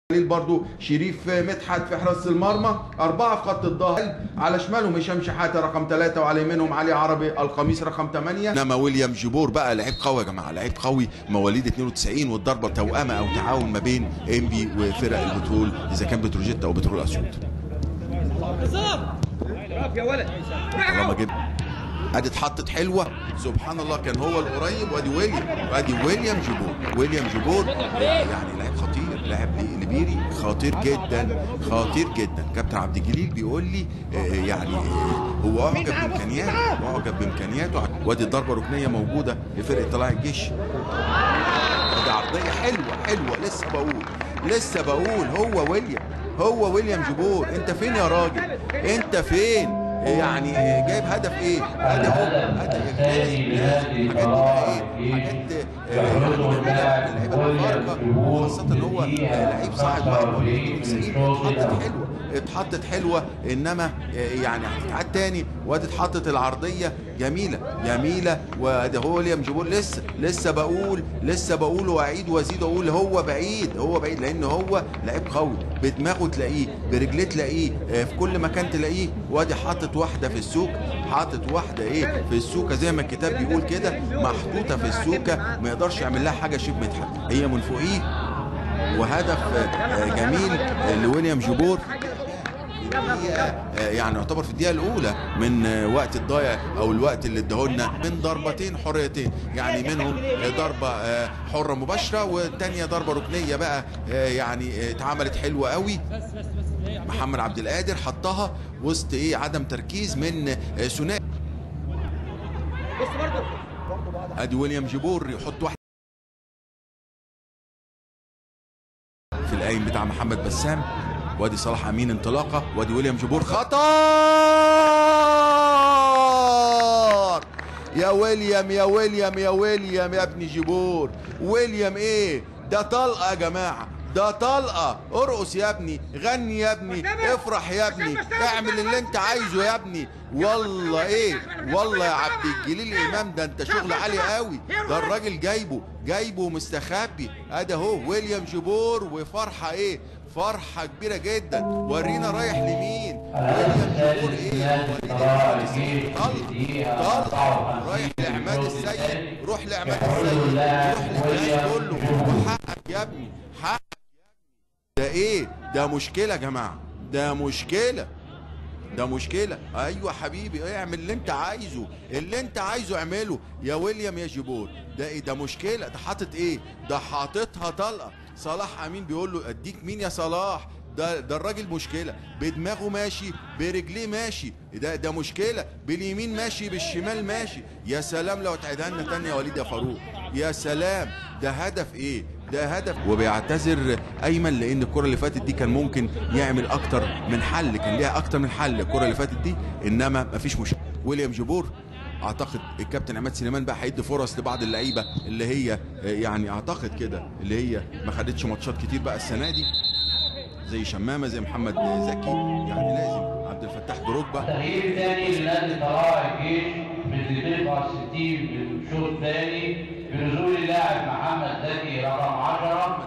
خليل برضو شريف مدحت في حراسه المرمى اربعه في خط الظهر على شمالهم هشام شحاته رقم ثلاثه وعلى يمينهم علي عربي القميص رقم ثمانيه انما ويليام جيبور بقى لعيب قوي يا جماعه لعيب قوي مواليد 92 والضربه توأمه او تعاون ما بين انبي وفرق البترول اذا كان بتروجيت او بترول اسيوط يا ولد طالما جبت ادي اتحطت حلوه سبحان الله كان هو القريب وادي ويليام وادي ويليام جيبور ويليام جيبور يعني لاعب خطير لاعب ليبيري خطير جدا خطير جدا كابتن عبد الجليل بيقول لي آه، يعني آه، هو اعجب بامكانياته اعجب بامكانياته وادي الضربه ركنيه موجوده لفرقه طلائع الجيش ادي عرضيه حلوه حلوه لسه بقول لسه بقول هو ويليام هو ويليام جيبور انت فين يا راجل انت فين يعني جايب هدف ايه ادي اهو هدف لازم لازم حاجات تبقى ايه حاجات آه، يعني جميله اللعيبه المفارقه خاصه ان هو آه، لعيب صاعد بقى مواليد 92 اتحطت حلوه اتحطت حلوه انما آه، يعني هتتعاد تاني وادي اتحطت العرضيه جميله جميله وادي هو ويليام جيبور لسه لسه بقول لسه بقول واعيد وازيد واقول هو بعيد هو بعيد لان هو لعيب قوي بدماغه تلاقيه برجليه تلاقيه آه، في كل مكان تلاقيه وادي حاطط واحده في السوق حاطط واحده ايه في السوكه زي ما الكتاب بيقول كده محطوطه في السوكه ما يقدرش يعمل لها حاجه شيب مدحت هي من فوقيه وهدف آه، جميل آه، لويليام جيبور الدقيقة آه، يعني يعتبر في الدقيقة الأولى من آه، وقت الضايع أو الوقت اللي ادهولنا من ضربتين حريتين يعني منهم آه، ضربة آه، حرة مباشرة والتانية ضربة ركنية بقى آه، يعني آه، اتعملت حلوة قوي محمد عبد القادر حطها وسط ايه عدم تركيز من آه، ثنائي بص برضه ادي ويليام جيبور يحط واحد في القايم بتاع محمد بسام وادي صلاح امين انطلاقه وادي ويليام جيبور خطر يا ويليام يا ويليام يا ويليام يا ابني جيبور ويليام ايه ده طلقه يا جماعه ده طلقه ارقص يا ابني غني يا ابني افرح يا ابني اعمل اللي انت عايزه يا ابني والله ايه والله يا عبد الجليل امام ده انت شغل عالي قوي ده الراجل جايبه جايبه مستخبي ادي اهو ويليام جيبور وفرحه ايه فرحة كبيرة جدا ورينا رايح لمين ويليام جيبور ايه ورينا طلع طلع رايح لعماد السيد روح لعماد السيد روح للناس كله وحقك يا ابني حقك ده ايه ده مشكلة يا جماعة ده مشكلة ده مشكلة ايوه حبيبي اعمل اللي انت عايزه اللي انت عايزه اعمله يا ويليام يا جيبور ده ايه ده مشكلة ده حاطط ايه ده حاططها طلقة صلاح امين بيقول له اديك مين يا صلاح ده ده الراجل مشكلة بدماغه ماشي برجليه ماشي ده ده مشكلة باليمين ماشي بالشمال ماشي يا سلام لو تعيدها لنا تاني يا وليد يا فاروق يا سلام ده هدف ايه ده هدف وبيعتذر ايمن لان الكره اللي فاتت دي كان ممكن يعمل اكتر من حل كان ليها اكتر من حل الكره اللي فاتت دي انما مفيش مشكله ويليام جيبور اعتقد الكابتن عماد سليمان بقى هيدي فرص لبعض اللعيبه اللي هي آه، يعني اعتقد كده اللي هي ما خدتش ماتشات كتير بقى السنه دي زي شمامه زي محمد زكي يعني لازم عبد الفتاح دروجبا تغيير ثاني لنادي طلائع الجيش من 62 للشوط الثاني بنزول اللاعب محمد زكي رقم 10